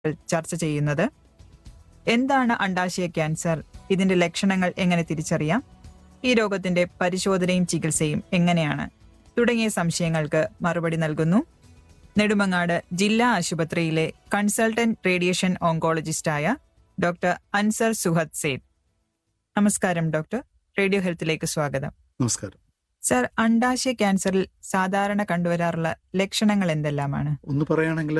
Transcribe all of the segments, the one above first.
ചർച്ച ചെയ്യുന്നത് എന്താണ് അണ്ടാശയ ക്യാൻസർ ഇതിന്റെ ലക്ഷണങ്ങൾ എങ്ങനെ തിരിച്ചറിയാം ഈ രോഗത്തിന്റെ പരിശോധനയും ചികിത്സയും എങ്ങനെയാണ് തുടങ്ങിയ സംശയങ്ങൾക്ക് മറുപടി നൽകുന്നു നെടുമങ്ങാട് ജില്ലാ ആശുപത്രിയിലെ കൺസൾട്ടന്റ് റേഡിയേഷൻ ഓങ്കോളജിസ്റ്റായ ഡോക്ടർ അൻസർ സുഹദ് സേദ് നമസ്കാരം ഡോക്ടർ റേഡിയോ ഹെൽത്തിലേക്ക് സ്വാഗതം നമസ്കാരം സർ അണ്ടാശയ ക്യാൻസറിൽ സാധാരണ കണ്ടുവരാറുള്ള ലക്ഷണങ്ങൾ എന്തെല്ലാമാണ് ഒന്ന് പറയുകയാണെങ്കിൽ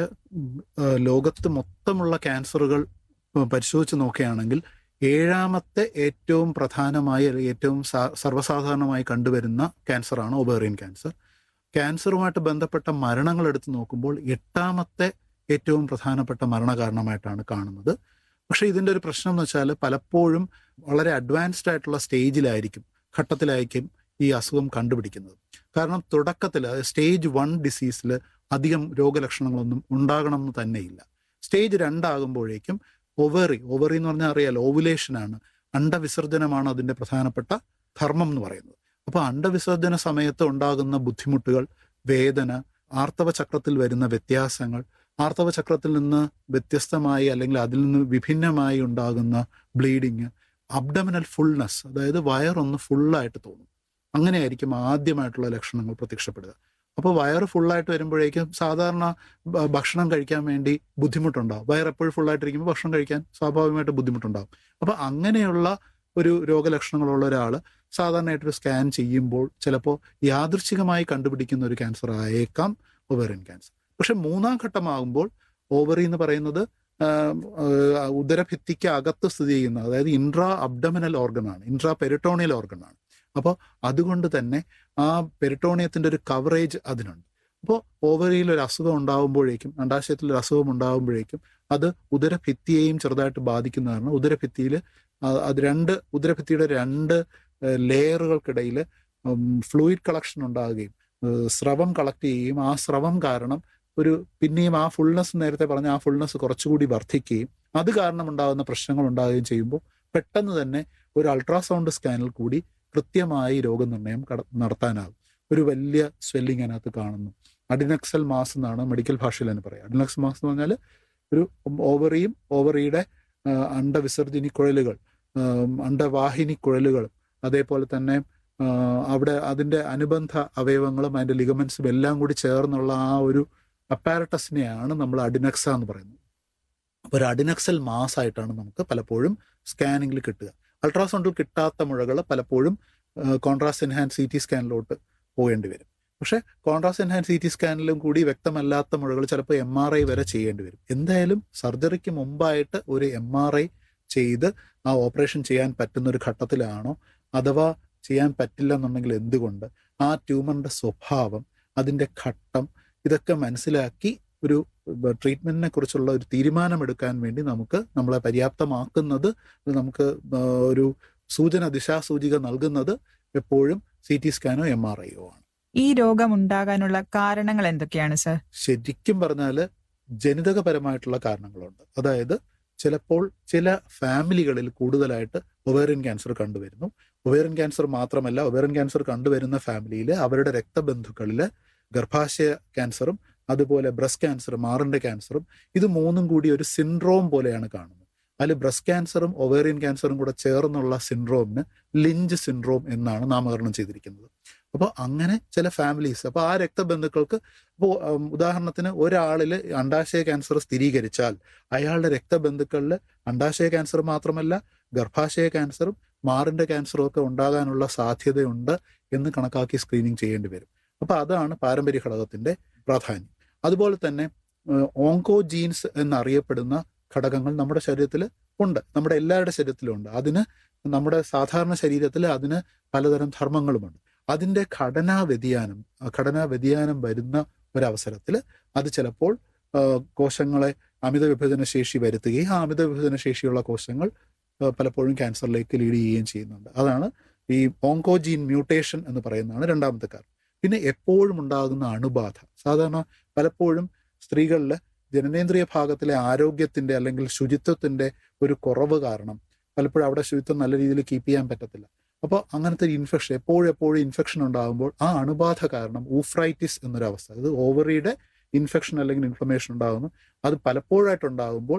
ലോകത്ത് മൊത്തമുള്ള ക്യാൻസറുകൾ ഉം, പരിശോധിച്ച് നോക്കുകയാണെങ്കിൽ ഏഴാമത്തെ ഏറ്റവും പ്രധാനമായി അല്ലെങ്കിൽ ഏറ്റവും സാ- സർവ്വസാധാരണമായി കണ്ടുവരുന്ന ക്യാൻസറാണ് ഒബേറിയൻ ക്യാൻസർ ക്യാൻസറുമായിട്ട് ബന്ധപ്പെട്ട മരണങ്ങൾ എടുത്ത് നോക്കുമ്പോൾ എട്ടാമത്തെ ഏറ്റവും പ്രധാനപ്പെട്ട മരണകാരണമായിട്ടാണ് കാണുന്നത് പക്ഷേ ഇതിൻ്റെ ഒരു പ്രശ്നം എന്ന് വെച്ചാൽ പലപ്പോഴും വളരെ അഡ്വാൻസ്ഡ് ആയിട്ടുള്ള സ്റ്റേജിലായിരിക്കും ഘട്ടത്തിലായിരിക്കും ഈ അസുഖം കണ്ടുപിടിക്കുന്നത് കാരണം തുടക്കത്തിൽ സ്റ്റേജ് വൺ ഡിസീസിൽ അധികം രോഗലക്ഷണങ്ങളൊന്നും ഉണ്ടാകണം എന്ന് തന്നെയില്ല സ്റ്റേജ് രണ്ടാകുമ്പോഴേക്കും ഒവറി ഒവറി എന്ന് പറഞ്ഞാൽ അറിയാലോ ഓവുലേഷനാണ് അണ്ടവിസർജനമാണ് അതിൻ്റെ പ്രധാനപ്പെട്ട ധർമ്മം എന്ന് പറയുന്നത് അപ്പോൾ അണ്ടവിസർജന സമയത്ത് ഉണ്ടാകുന്ന ബുദ്ധിമുട്ടുകൾ വേദന ആർത്തവ ചക്രത്തിൽ വരുന്ന വ്യത്യാസങ്ങൾ ആർത്തവ ചക്രത്തിൽ നിന്ന് വ്യത്യസ്തമായി അല്ലെങ്കിൽ അതിൽ നിന്ന് വിഭിന്നമായി ഉണ്ടാകുന്ന ബ്ലീഡിങ് അബ്ഡമിനൽ ഫുൾനെസ് അതായത് വയറൊന്ന് ഫുള്ളായിട്ട് തോന്നും അങ്ങനെയായിരിക്കും ആദ്യമായിട്ടുള്ള ലക്ഷണങ്ങൾ പ്രത്യക്ഷപ്പെടുക അപ്പോൾ വയറ് ഫുള്ളായിട്ട് വരുമ്പോഴേക്കും സാധാരണ ഭ- ഭക്ഷണം കഴിക്കാൻ വേണ്ടി ബുദ്ധിമുട്ടുണ്ടാവും വയർ എപ്പോഴും ഫുള്ളായിട്ടിരിക്കുമ്പോൾ ഭക്ഷണം കഴിക്കാൻ സ്വാഭാവികമായിട്ട് ബുദ്ധിമുട്ടുണ്ടാവും അപ്പോൾ അങ്ങനെയുള്ള ഒരു രോഗലക്ഷണങ്ങളുള്ള ഒരാൾ സാധാരണയായിട്ടൊരു സ്കാൻ ചെയ്യുമ്പോൾ ചിലപ്പോൾ യാദൃച്ഛികമായി കണ്ടുപിടിക്കുന്ന ഒരു ക്യാൻസർ ആയേക്കാം ഒവേറിയൻ ക്യാൻസർ പക്ഷെ മൂന്നാം ഘട്ടമാകുമ്പോൾ ഓവറി എന്ന് പറയുന്നത് ആം, ആ, ഉദരഭിത്തിക്ക് അകത്ത് സ്ഥിതി ചെയ്യുന്ന അതായത് ഇൻട്രാ അബ്ഡമിനൽ ഓർഗനാണ് ഇൻട്രാ പെരിട്ടോണിയൽ ഓർഗനാണ് അപ്പോൾ അതുകൊണ്ട് തന്നെ ആ പെരിട്ടോണിയത്തിന്റെ ഒരു കവറേജ് അതിനുണ്ട് അപ്പോൾ ഓവറിയിൽ ഒരു അസുഖം ഉണ്ടാകുമ്പോഴേക്കും അണ്ടാശയത്തിൽ ഒരു അസുഖം ഉണ്ടാകുമ്പോഴേക്കും അത് ഉദരഭിത്തിയെയും ചെറുതായിട്ട് ബാധിക്കുന്നതാണ് ഉദരഭിത്തിയിൽ അത് രണ്ട് ഉദരഭിത്തിയുടെ രണ്ട് ലെയറുകൾക്കിടയിൽ ഫ്ലൂയിഡ് കളക്ഷൻ ഉണ്ടാകുകയും ഏഹ് സ്രവം കളക്ട് ചെയ്യുകയും ആ സ്രവം കാരണം ഒരു പിന്നെയും ആ ഫുൾനെസ് നേരത്തെ പറഞ്ഞ ആ ഫുൾനെസ് കുറച്ചുകൂടി വർദ്ധിക്കുകയും അത് കാരണം ഉണ്ടാകുന്ന പ്രശ്നങ്ങൾ ഉണ്ടാകുകയും ചെയ്യുമ്പോൾ പെട്ടെന്ന് തന്നെ ഒരു അൾട്രാസൗണ്ട് സ്കാനിൽ കൂടി കൃത്യമായി രോഗനിർണയം കട നടത്താനാകും ഒരു വലിയ സ്വെല്ലിംഗ് അതിനകത്ത് കാണുന്നു അഡിനക്സൽ മാസ് എന്നാണ് മെഡിക്കൽ ഭാഷയിൽ തന്നെ പറയുക അഡിനക്സൽ മാസ് എന്ന് പറഞ്ഞാൽ ഒരു ഓവറിയും ഓവറിയുടെ ആ, അണ്ടവിസർജിനി കുഴലുകൾ ആം, അണ്ടവാഹിനി കുഴലുകളും അതേപോലെ തന്നെ ആ, അവിടെ അതിൻ്റെ അനുബന്ധ അവയവങ്ങളും അതിൻ്റെ ലിഗമെന്റ്സും എല്ലാം കൂടി ചേർന്നുള്ള ആ ഒരു അപ്പാരറ്റസിനെയാണ് നമ്മൾ അഡിനക്സ എന്ന് പറയുന്നത് അപ്പോൾ ഒരു അഡിനക്സൽ മാസ് ആയിട്ടാണ് നമുക്ക് പലപ്പോഴും സ്കാനിങ്ങിൽ കിട്ടുക അൾട്രാസൗണ്ടിൽ കിട്ടാത്ത മുഴകൾ പലപ്പോഴും കോൺട്രാസ്റ്റ് എൻഹാൻസ് സി ടി സ്കാനിലോട്ട് പോകേണ്ടി വരും പക്ഷേ കോൺട്രാസ്റ്റ് എൻഹാൻസ് സി ടി സ്കാനിലും കൂടി വ്യക്തമല്ലാത്ത മുഴകൾ ചിലപ്പോൾ എം ആർ ഐ വരെ ചെയ്യേണ്ടി വരും എന്തായാലും സർജറിക്ക് മുമ്പായിട്ട് ഒരു എം ആർ ഐ ചെയ്ത് ആ ഓപ്പറേഷൻ ചെയ്യാൻ പറ്റുന്ന ഒരു ഘട്ടത്തിലാണോ അഥവാ ചെയ്യാൻ പറ്റില്ല എന്നുണ്ടെങ്കിൽ എന്തുകൊണ്ട് ആ ട്യൂമറിന്റെ സ്വഭാവം അതിന്റെ ഘട്ടം ഇതൊക്കെ മനസ്സിലാക്കി ഒരു ട്രീറ്റ്മെന്റിനെ കുറിച്ചുള്ള ഒരു തീരുമാനമെടുക്കാൻ വേണ്ടി നമുക്ക് നമ്മളെ പര്യാപ്തമാക്കുന്നത് നമുക്ക് ആ, ഒരു സൂചന ദിശാസൂചിക നൽകുന്നത് എപ്പോഴും സി ടി സ്കാനോ എം ആർ ഐയോ ആണ് ഈ രോഗം ഉണ്ടാകാനുള്ള കാരണങ്ങൾ എന്തൊക്കെയാണ് സർ ശരിക്കും പറഞ്ഞാൽ ജനിതകപരമായിട്ടുള്ള കാരണങ്ങളുണ്ട് അതായത് ചിലപ്പോൾ ചില ഫാമിലികളിൽ കൂടുതലായിട്ട് ഒവേറിയൻ ക്യാൻസർ കണ്ടുവരുന്നു ഒവേറിയൻ ക്യാൻസർ മാത്രമല്ല ഒവേറിയൻ ക്യാൻസർ കണ്ടുവരുന്ന ഫാമിലിയിൽ അവരുടെ രക്തബന്ധുക്കളിൽ ഗർഭാശയ ക്യാൻസറും അതുപോലെ ബ്രസ്റ്റ് ക്യാൻസറും മാറിന്റെ ക്യാൻസറും ഇത് മൂന്നും കൂടി ഒരു സിൻഡ്രോം പോലെയാണ് കാണുന്നത് അതിൽ ബ്രസ്റ്റ് ക്യാൻസറും ഒവേറിയൻ ക്യാൻസറും കൂടെ ചേർന്നുള്ള സിൻഡ്രോമിന് ലിഞ്ച് സിൻഡ്രോം എന്നാണ് നാമകരണം ചെയ്തിരിക്കുന്നത് അപ്പോൾ അങ്ങനെ ചില ഫാമിലീസ് അപ്പോൾ ആ രക്തബന്ധുക്കൾക്ക് ഇപ്പോൾ ഉദാഹരണത്തിന് ഒരാളിൽ അണ്ടാശയ ക്യാൻസർ സ്ഥിരീകരിച്ചാൽ അയാളുടെ രക്തബന്ധുക്കളിൽ അണ്ടാശയ ക്യാൻസർ മാത്രമല്ല ഗർഭാശയ ക്യാൻസറും മാറിന്റെ ക്യാൻസറും ഒക്കെ ഉണ്ടാകാനുള്ള സാധ്യതയുണ്ട് എന്ന് കണക്കാക്കി സ്ക്രീനിങ് ചെയ്യേണ്ടി വരും അപ്പൊ അതാണ് പാരമ്പര്യ ഘടകത്തിന്റെ പ്രാധാന്യം അതുപോലെ തന്നെ ഓങ്കോ ജീൻസ് എന്നറിയപ്പെടുന്ന ഘടകങ്ങൾ നമ്മുടെ ശരീരത്തിൽ ഉണ്ട് നമ്മുടെ എല്ലാവരുടെ ശരീരത്തിലും ഉണ്ട് അതിന് നമ്മുടെ സാധാരണ ശരീരത്തിൽ അതിന് പലതരം ധർമ്മങ്ങളുമുണ്ട് അതിന്റെ ഘടനാ വ്യതിയാനം ആ ഘടനാ വ്യതിയാനം വരുന്ന ഒരവസരത്തിൽ അത് ചിലപ്പോൾ ആ, കോശങ്ങളെ അമിത വിഭജന ശേഷി വരുത്തുകയും ആ അമിത വിഭജന ശേഷിയുള്ള കോശങ്ങൾ ആ, പലപ്പോഴും ക്യാൻസറിലേക്ക് ലീഡ് ചെയ്യുകയും ചെയ്യുന്നുണ്ട് അതാണ് ഈ ഓങ്കോജീൻ മ്യൂട്ടേഷൻ എന്ന് പറയുന്നതാണ് രണ്ടാമത്തെ കാരണം പിന്നെ എപ്പോഴും ഉണ്ടാകുന്ന അണുബാധ സാധാരണ പലപ്പോഴും സ്ത്രീകളിൽ ജനനേന്ദ്രിയ ഭാഗത്തിലെ ആരോഗ്യത്തിന്റെ അല്ലെങ്കിൽ ശുചിത്വത്തിന്റെ ഒരു കുറവ് കാരണം പലപ്പോഴും അവിടെ ശുചിത്വം നല്ല രീതിയിൽ കീപ്പ് ചെയ്യാൻ പറ്റത്തില്ല അപ്പോൾ അങ്ങനത്തെ ഒരു ഇൻഫെക്ഷൻ എപ്പോഴും എപ്പോഴും ഇൻഫെക്ഷൻ ഉണ്ടാകുമ്പോൾ ആ അണുബാധ കാരണം ഊഫ്രൈറ്റിസ് എന്നൊരു അവസ്ഥ അത് ഓവറിയുടെ ഇൻഫെക്ഷൻ അല്ലെങ്കിൽ ഇൻഫ്ലമേഷൻ ഉണ്ടാകുന്നു അത് പലപ്പോഴായിട്ടുണ്ടാകുമ്പോൾ